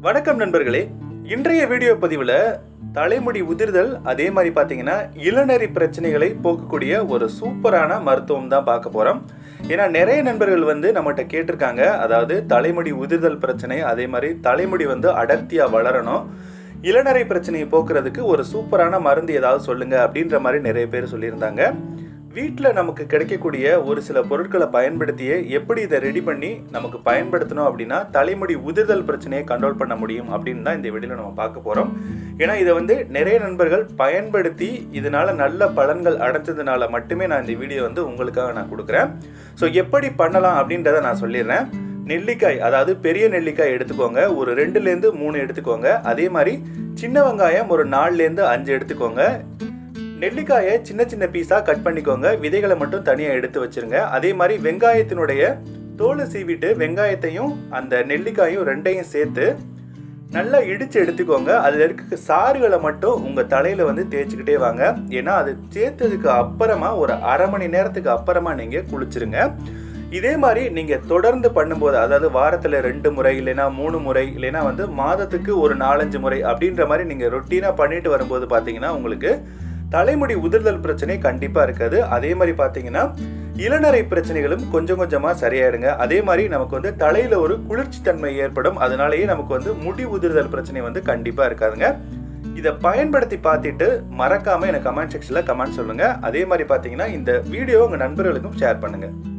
வணக்கம் நண்பர்களே இன்றைய வீடியோ பதிவில் தலைமுடி உதிர்தல் அதே மாதிரி பார்த்தீங்கன்னா இளநரி பிரச்சனைகளை போக்கக்கூடிய ஒரு சூப்பரான மருத்துவம் தான் பார்க்க போகிறோம் ஏன்னா நிறைய நண்பர்கள் வந்து நம்மகிட்ட கேட்டிருக்காங்க அதாவது தலைமுடி உதிர்தல் பிரச்சனை அதே மாதிரி தலைமுடி வந்து அடர்த்தியாக வளரணும் இளநரை பிரச்சனையை போக்குறதுக்கு ஒரு சூப்பரான மருந்து ஏதாவது சொல்லுங்க அப்படின்ற மாதிரி நிறைய பேர் சொல்லியிருந்தாங்க வீட்டில் நமக்கு கிடைக்கக்கூடிய ஒரு சில பொருட்களை பயன்படுத்தியே எப்படி இதை ரெடி பண்ணி நமக்கு பயன்படுத்தணும் அப்படின்னா தலைமுடி உதிர்தல் பிரச்சனையை கண்ட்ரோல் பண்ண முடியும் அப்படின்னு தான் இந்த வீடியோவில் நம்ம பார்க்க போகிறோம் ஏன்னா இதை வந்து நிறைய நண்பர்கள் பயன்படுத்தி இதனால நல்ல பலன்கள் அடைஞ்சதுனால மட்டுமே நான் இந்த வீடியோ வந்து உங்களுக்காக நான் கொடுக்குறேன் ஸோ எப்படி பண்ணலாம் அப்படின்றத நான் சொல்லிடுறேன் நெல்லிக்காய் அதாவது பெரிய நெல்லிக்காய் எடுத்துக்கோங்க ஒரு ரெண்டுலேருந்து மூணு எடுத்துக்கோங்க அதே மாதிரி சின்ன வெங்காயம் ஒரு நாலுலேருந்து அஞ்சு எடுத்துக்கோங்க நெல்லிக்காயை சின்ன சின்ன பீஸாக கட் பண்ணிக்கோங்க விதைகளை மட்டும் தனியாக எடுத்து வச்சிருங்க அதே மாதிரி வெங்காயத்தினுடைய தோலை சீவிட்டு வெங்காயத்தையும் அந்த நெல்லிக்காயும் ரெண்டையும் சேர்த்து நல்லா இடித்து எடுத்துக்கோங்க அதில் இருக்க சாறுகளை மட்டும் உங்கள் தலையில் வந்து தேய்ச்சிக்கிட்டே வாங்க ஏன்னா அது சேர்த்ததுக்கு அப்புறமா ஒரு அரை மணி நேரத்துக்கு அப்புறமா நீங்கள் குளிச்சிருங்க இதே மாதிரி நீங்கள் தொடர்ந்து பண்ணும்போது அதாவது வாரத்தில் ரெண்டு முறை இல்லைன்னா மூணு முறை இல்லைன்னா வந்து மாதத்துக்கு ஒரு நாலஞ்சு முறை அப்படின்ற மாதிரி நீங்கள் ரொட்டீனாக பண்ணிட்டு வரும்போது பார்த்தீங்கன்னா உங்களுக்கு தலைமுடி உதிர்தல் பிரச்சனை கண்டிப்பாக இருக்காது அதே மாதிரி பார்த்தீங்கன்னா இளநரை பிரச்சனைகளும் கொஞ்சம் கொஞ்சமாக சரியாயிடுங்க அதே மாதிரி நமக்கு வந்து தலையில் ஒரு குளிர்ச்சி தன்மை ஏற்படும் அதனாலேயே நமக்கு வந்து முடி உதிர்தல் பிரச்சனை வந்து கண்டிப்பாக இருக்காதுங்க இதை பயன்படுத்தி பார்த்துட்டு மறக்காமல் எனக்கு கமெண்ட் செக்ஷனில் கமெண்ட் சொல்லுங்கள் அதே மாதிரி பார்த்தீங்கன்னா இந்த வீடியோ உங்கள் நண்பர்களுக்கும் ஷேர் பண்ணுங்கள்